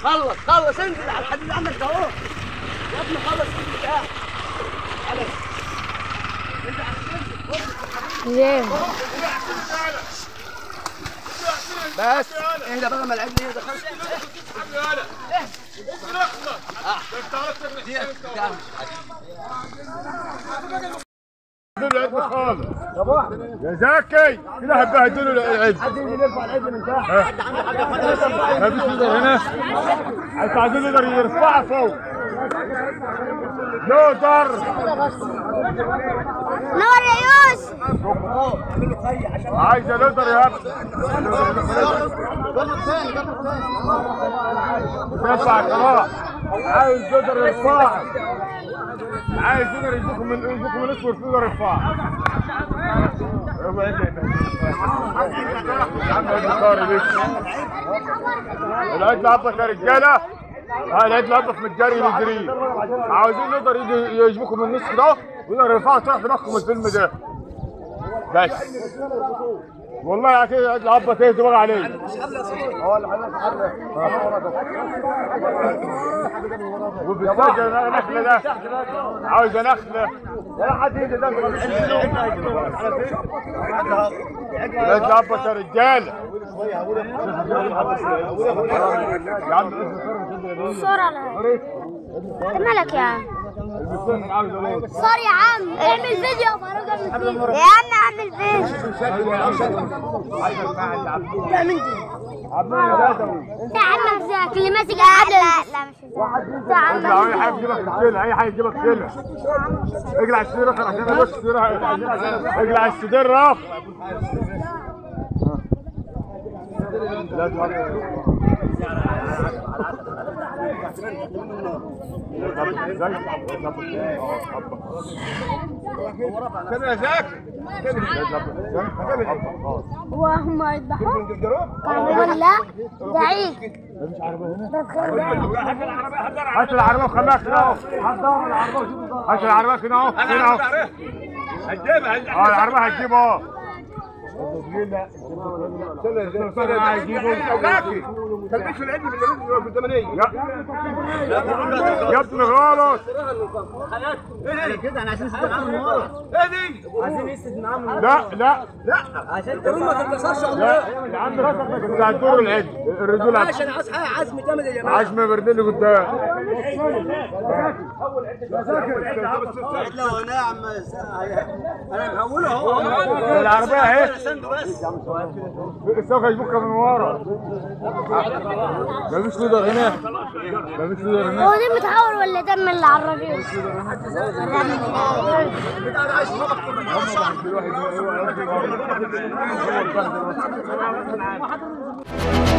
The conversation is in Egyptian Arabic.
خلص خلص انزل على الحديد عندك ده اهو يا ابني خلص البتاع تعالى انت ليه؟ بس اهدى بقى ما العيب ليه دخلت العيد خالص يا زكي كده هتبهدلوا العيد حد يجي يرفع العيد من تحت ما فيش يقدر هنا عايز عايزين يقدر يرفعها فوق يقدر نور يا يوسف عايز يقدر يا ابني ترفع خلاص عايز يقدر يرفعها عايز يقدر يجيكم من يجيكم من اسود يقدر يرفعها يا عم ادي طاري ليك العيد لعبك يا رجاله ها العيد لعبك من الجري للجري عاوزين نقدر يجي- يجيبكم من النص ده ويقدر يرفعوا تحت دماغكم الفيلم ده بس والله يا كده العيد لعبك ايه دماغ عليه وبالسجن نخله ده عاوز نخله ولا حد يجي ده العيد لعبك يا رجاله يا عم صورة انا مالك يا عم المستشفى عاوز اقول صار يا عم اعمل فيديو يا فاروق اعمل فيديو يا عم اعمل فيديو لا من دي يا عم ازيك اللي ماسك لا لا لا مش يا عم اطلع اي حاجه تجيبك السله اي حاجه تجيبك سله اقلع السير اخر عشان ابص السير اقلع السدير راف لا كده يا زكي وهم يذبحوا ولا ده عيد هات العربيه وخليها كده اهو هات العربيه كده اهو كده اهو اه العربيه هتجيبه اهو يا ابني غلط كده انا عشان نسد معاهم من ورا عايزين نسد معاهم من ورا لا لا عشان تقول ما تنتصرش لا يا عم انت هتدور العد الرجول هت- عشان عايز حاجه عزم جامد يا جماعه عاش ما بردني قدام لو انا يا عم انا مهوله اهو العربيه اهي سنده بس السوق يبكى من ورا مفيش ليدر هنا مفيش ليدر هنا هو ده متحور ولا دم العربية؟ الواحد